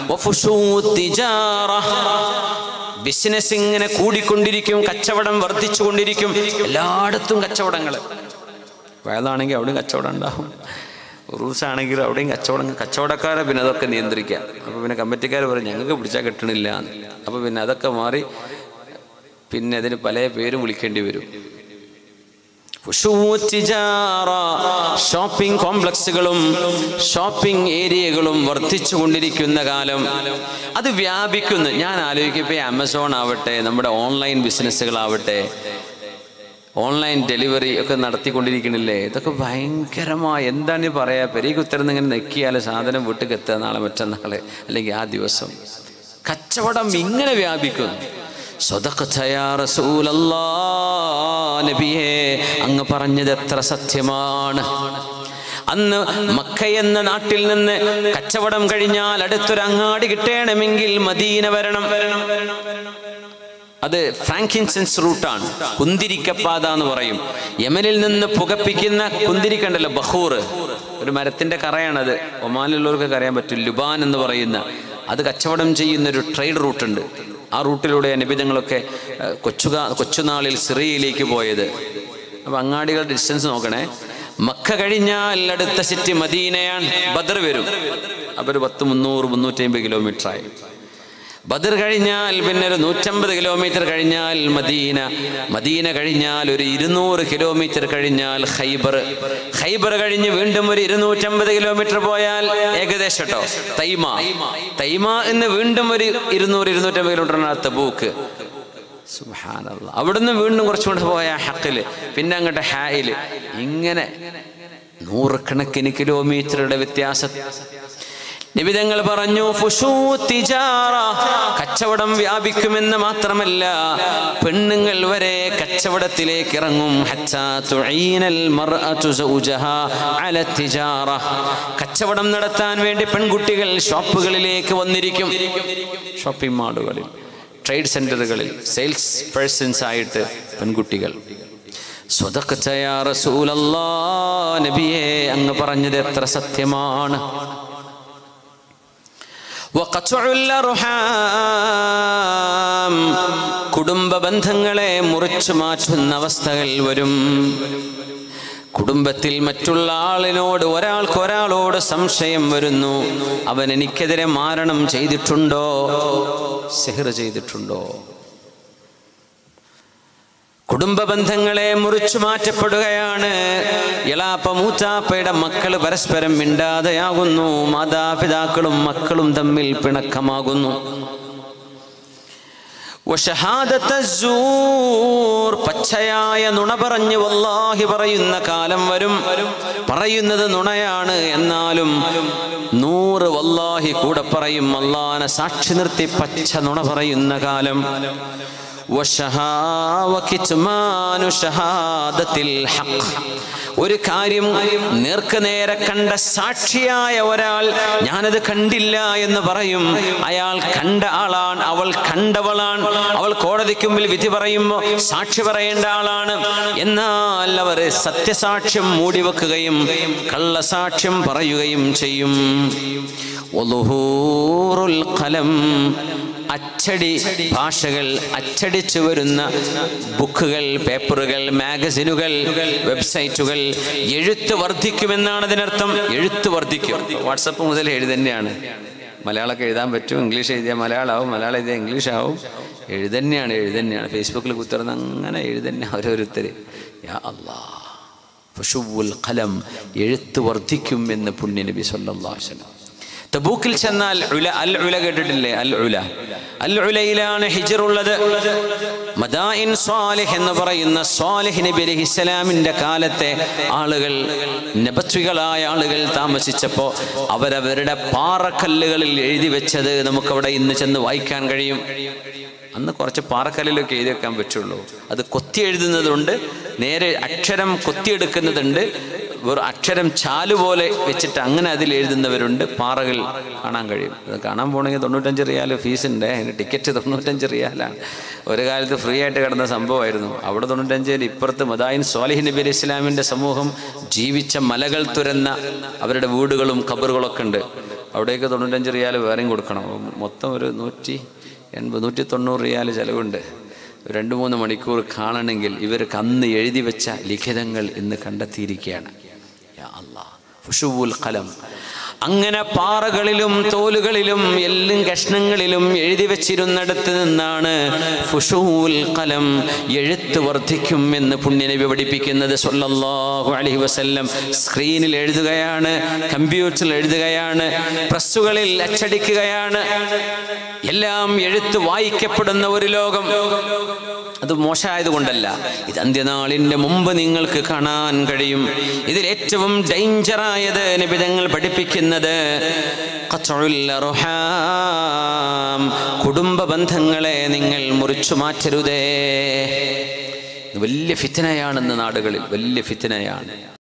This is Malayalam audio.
വഫുഷൂ തിജാറ. ബിസിനസ് ഇങ്ങനെ കൂടിക്കൊണ്ടിരിക്കും കച്ചവടം വർദ്ധിച്ചുകൊണ്ടിരിക്കും എല്ലായിടത്തും കച്ചവടങ്ങൾ വയലാണെങ്കിൽ അവിടെയും കച്ചവടം ഉണ്ടാവും ഉറൂസ് ആണെങ്കിൽ അവിടെയും കച്ചവടം കച്ചവടക്കാരെ പിന്നെ അതൊക്കെ നിയന്ത്രിക്കാം അപ്പോൾ പിന്നെ കമ്മിറ്റിക്കാർ പറയും ഞങ്ങൾക്ക് പിടിച്ചാൽ കിട്ടണില്ല എന്ന് അപ്പോൾ പിന്നെ അതൊക്കെ മാറി പിന്നെ അതിന് പല പേരും വിളിക്കേണ്ടി വരും ഷോപ്പിംഗ് കോംപ്ലക്സുകളും ഷോപ്പിംഗ് ഏരിയകളും വർദ്ധിച്ചു കൊണ്ടിരിക്കുന്ന കാലം അത് വ്യാപിക്കുന്നു ഞാൻ ആലോചിക്കും ഇപ്പോൾ ആമസോൺ ആവട്ടെ നമ്മുടെ ഓൺലൈൻ ബിസിനസ്സുകളാവട്ടെ ഓൺലൈൻ ഡെലിവറി ഒക്കെ നടത്തിക്കൊണ്ടിരിക്കണില്ലേ ഇതൊക്കെ ഭയങ്കരമായ എന്താണ് ഈ പറയാ പെരീക്ക് ഉത്തരം ഇങ്ങനെ നെക്കിയാൽ സാധനം വീട്ടിൽ എത്തുക നാളെ മറ്റന്നാൾ അല്ലെങ്കിൽ ആ ദിവസം കച്ചവടം ഇങ്ങനെ വ്യാപിക്കുന്നു സ്വതക്കത്ത യാ റസൂലല്ലാ നബിയേ അങ്ങ് പറഞ്ഞത് എത്ര സത്യമാണ് അന്ന് മക്ക എന്ന നാട്ടിൽ നിന്ന് കച്ചവടം കഴിഞ്ഞാൽ അടുത്തൊരു അങ്ങാടി കിട്ടണമെങ്കിൽ മദീന വരണം അത് ഫ്രാങ്കിൻസെൻസ് റൂട്ടാണ് കുന്തിരിക്കപ്പാത എന്ന് പറയും യമനിൽ നിന്ന് പുകപ്പിക്കുന്ന കുന്തിരിക്കണ്ടല്ലോ ബഹൂർ ഒരു മരത്തിന്റെ കറയാണത് ഒമാനിലുള്ളവർക്ക് അറിയാൻ പറ്റും ലുബാൻ എന്ന് പറയുന്ന അത് കച്ചവടം ചെയ്യുന്ന ഒരു ട്രേഡ് റൂട്ടുണ്ട് ആ റൂട്ടിലൂടെ അനുബിധങ്ങളൊക്കെ കൊച്ചുകാ കൊച്ചുനാളിൽ സിറിയയിലേക്ക് പോയത് അപ്പൊ അങ്ങാടികളുടെ ഡിസ്റ്റൻസ് നോക്കണേ മക്ക കഴിഞ്ഞാൽ അടുത്ത സിറ്റി മദീനയാണ് ബദർ വരും അപ്പൊ ഒരു പത്ത് മുന്നൂറ് മുന്നൂറ്റി അമ്പത് കിലോമീറ്റർ ആയി ബദർ കഴിഞ്ഞാൽ പിന്നെ ഒരു നൂറ്റമ്പത് കിലോമീറ്റർ കഴിഞ്ഞാൽ മദീന മദീന കഴിഞ്ഞാൽ ഒരു ഇരുന്നൂറ് കിലോമീറ്റർ കഴിഞ്ഞാൽ ഖൈബർ ഖൈബർ കഴിഞ്ഞ് വീണ്ടും ഒരു ഇരുന്നൂറ്റമ്പത് കിലോമീറ്റർ പോയാൽ ഏകദേശം കേട്ടോ തൈമ തൈമ എന്ന് വീണ്ടും ഒരു ഇരുന്നൂറ് ഇരുന്നൂറ്റമ്പത് കിലോമീറ്റർ തബൂക്ക് സുബ്ഹാനല്ലാ അവിടുന്ന് വീണ്ടും കുറച്ചുകൂടെ പോയ ഹക്കില് പിന്നെ അങ്ങോട്ട് ഹായില് ഇങ്ങനെ നൂറുകണക്കിന് കിലോമീറ്ററുടെ വ്യത്യാസം നിബിതങ്ങൾ പറഞ്ഞു ഫുഷൂ തിജാറ കച്ചവടം വ്യാപിക്കുമെന്ന് മാത്രമല്ല പെണ്ണുങ്ങൾ വരെ കച്ചവടത്തിലേക്ക് ഇറങ്ങും ഹത്താ തുഈനൽ മർഅതു സൗജഹാ അല തിജാറ കച്ചവടം നടത്താൻ വേണ്ടി പെൺകുട്ടികൾ ഷോപ്പുകളിലേക്ക് വന്നിരിക്കും ഷോപ്പിംഗ് മാളുകളിൽ ട്രേഡ് സെന്ററുകളിൽ സെയിൽസ് പേഴ്സൺസ് ആയിട്ട് പെൺകുട്ടികൾ സ്വതക്കച്ച യാ റസൂലല്ലാ നബിയെ അങ്ങ് പറഞ്ഞത് എത്ര സത്യമാണ് വഖത്ഉൽ അർഹാം കുടുംബ ബന്ധങ്ങളെ മുറിച്ചു മാറ്റുന്ന അവസ്ഥകൾ വരും കുടുംബത്തിൽ മറ്റുള്ള ആളിനോട് ഒരാൾക്ക് ഒരാളോട് സംശയം വരുന്നു അവൻ എനിക്കെതിരെ മാരണം ചെയ്തിട്ടുണ്ടോ സെഹർ ചെയ്തിട്ടുണ്ടോ കുടുംബ ബന്ധങ്ങളെ മുറിച്ചു മാറ്റപ്പെടുകയാണ് ഇളാപ്പ മൂത്താപ്പയുടെ മക്കൾ പരസ്പരം മിണ്ടാതെയാകുന്നു മാതാപിതാക്കളും മക്കളും തമ്മിൽ പിണക്കമാകുന്നു വശഹാദത്ത സൂർ പച്ചയായ നുണ പറഞ്ഞ് വല്ലാഹി പറയുന്ന കാലം വരും പറയുന്നത് നുണയാണ് എന്നാലും നൂറ് വല്ലാഹി കൂടെ പറയും അള്ളാനെ സാക്ഷി നിർത്തി പച്ച നുണ പറയുന്ന കാലം وشها وكتمان شهادة الحق ഒരു കാര്യം നേർക്ക് നേരെ കണ്ട സാക്ഷിയായ ഒരാൾ ഞാനത് കണ്ടില്ല എന്ന് പറയും അയാൾ കണ്ട ആളാണ് അവൾ കണ്ടവളാണ് അവൾ കോടതിക്ക് മുമ്പിൽ വിധി പറയുമ്പോൾ സാക്ഷി പറയേണ്ട ആളാണ് എന്നാൽ അവർ സത്യസാക്ഷ്യം മൂടിവെക്കുകയും കള്ളസാക്ഷ്യം പറയുകയും ചെയ്യും വളുഹൂറുൽ ഖലം അച്ചടി ഭാഷകൾ അച്ചടിച്ചു വരുന്ന ബുക്കുകൾ പേപ്പറുകൾ മാഗസിനുകൾ വെബ്സൈറ്റുകൾ എഴുത്ത് വർദ്ധിക്കുമെന്നാണ് അതിനർത്ഥം എഴുത്ത് വർദ്ധിക്കും വാട്സപ്പ് മുതൽ എഴുതന്നെയാണ് മലയാളമൊക്കെ എഴുതാൻ പറ്റും ഇംഗ്ലീഷ് എഴുതിയാൽ മലയാളമാവും മലയാളം എഴുതിയാൽ ഇംഗ്ലീഷ് ആവും എഴുതന്നെയാണ് എഴുതന്നെയാണ് ഫേസ്ബുക്കിൽ കുത്തിറന്ന് അങ്ങനെ എഴുതന്നെ ഓരോരുത്തർ യാ അല്ലാ ഫഷുവുൽ ഖലം എഴുത്ത് വർദ്ധിക്കും എന്ന് പുണ്യനബി സല്ലല്ലാഹു അലൈഹി വസല്ലം തബൂക്കിൽ ചെന്നാൽ ഉല അൽ ഉല കേട്ടിട്ടില്ലേ അൽ ഉല അൽ ഉലയിലാണ് ഹിജർ ഉള്ളത് മദായിൻ സ്വാലിഹ് എന്ന് പറയുന്ന സ്വാലിഹ് നബി അലൈഹി ഇസ്ലാമിന്റെ കാലത്തെ ആളുകൾ നബത്വികളായ ആളുകൾ താമസിച്ചപ്പോൾ അവരവരുടെ പാറക്കല്ലുകളിൽ എഴുതി വെച്ചത് നമുക്കവിടെ ഇന്ന് ചെന്ന് വായിക്കാൻ കഴിയും അന്ന് കുറച്ച് പാറക്കല്ലിലൊക്കെ എഴുതി വെക്കാൻ പറ്റുള്ളൂ അത് കൊത്തി എഴുതുന്നതുണ്ട് നേരെ അക്ഷരം കൊത്തിയെടുക്കുന്നതുണ്ട് വെറും അക്ഷരം ചാലു പോലെ വെച്ചിട്ട് അങ്ങനെ അതിൽ എഴുതുന്നവരുണ്ട് പാറകൾ കാണാൻ കഴിയും അത് കാണാൻ പോകണമെങ്കിൽ തൊണ്ണൂറ്റഞ്ച് റിയാൽ ഫീസ് ഉണ്ട് അതിന് ടിക്കറ്റ് തൊണ്ണൂറ്റഞ്ച് റിയാലാണ് ഒരു കാലത്ത് ഫ്രീ ആയിട്ട് കിടന്ന സംഭവമായിരുന്നു അവിടെ തൊണ്ണൂറ്റഞ്ചിൽ ഇപ്പുറത്ത് മദായിൻ സ്വാലിഹ് നബി അലി ഇസ്ലാമിൻ്റെ സമൂഹം ജീവിച്ച മലകൾ തുരന്ന അവരുടെ വീടുകളും ഖബറുകളൊക്കെ ഉണ്ട് അവിടേക്ക് തൊണ്ണൂറ്റഞ്ച് റിയാൽ വേറെയും കൊടുക്കണം അപ്പം മൊത്തം ഒരു നൂറ്റി എൺപത് നൂറ്റി തൊണ്ണൂറ് റിയാൽ ചിലവുണ്ട് രണ്ട് മൂന്ന് മണിക്കൂർ കാണണമെങ്കിൽ ഇവർക്ക് അന്ന് എഴുതി വെച്ച ലിഖിതങ്ങൾ ഇന്ന് കണ്ടെത്തിയിരിക്കുകയാണ് യാ അല്ലാ ഫുഷുവുൽ ഖലം അങ്ങനെ പാറകളിലും തോലുകളിലും എല്ലും കഷ്ണങ്ങളിലും എഴുതി വെച്ചിരുന്നിടത്ത് നിന്നാണ് ഫുഷൂൽ കലം എഴുത്ത് വർദ്ധിക്കും എന്ന് പുണ്യനബി പഠിപ്പിക്കുന്നത് സല്ലല്ലാഹു അലൈഹി വസല്ലം സ്ക്രീനിൽ എഴുതുകയാണ് കമ്പ്യൂട്ടറിൽ എഴുതുകയാണ് പ്രസ്സുകളിൽ അച്ചടിക്കുകയാണ് എല്ലാം എഴുത്ത് വായിക്കപ്പെടുന്ന ഒരു ലോകം അത് മോശമായത് കൊണ്ടല്ല ഇത് അന്ത്യനാളിന്റെ മുമ്പ് നിങ്ങൾക്ക് കാണാൻ കഴിയും ഇതിൽ ഏറ്റവും ഡേഞ്ചറായത് നിബിധങ്ങൾ പഠിപ്പിക്കുന്നത് ഖത്ഉൽ അർഹാം. കുടുംബ ബന്ധങ്ങളെ നിങ്ങൾ മുറിച്ചു മാറ്റരുതേ ഇത് വലിയ ഫിത്തനയാണെന്ന് നാടുകളിൽ വലിയ ഫിത്തനയാണ്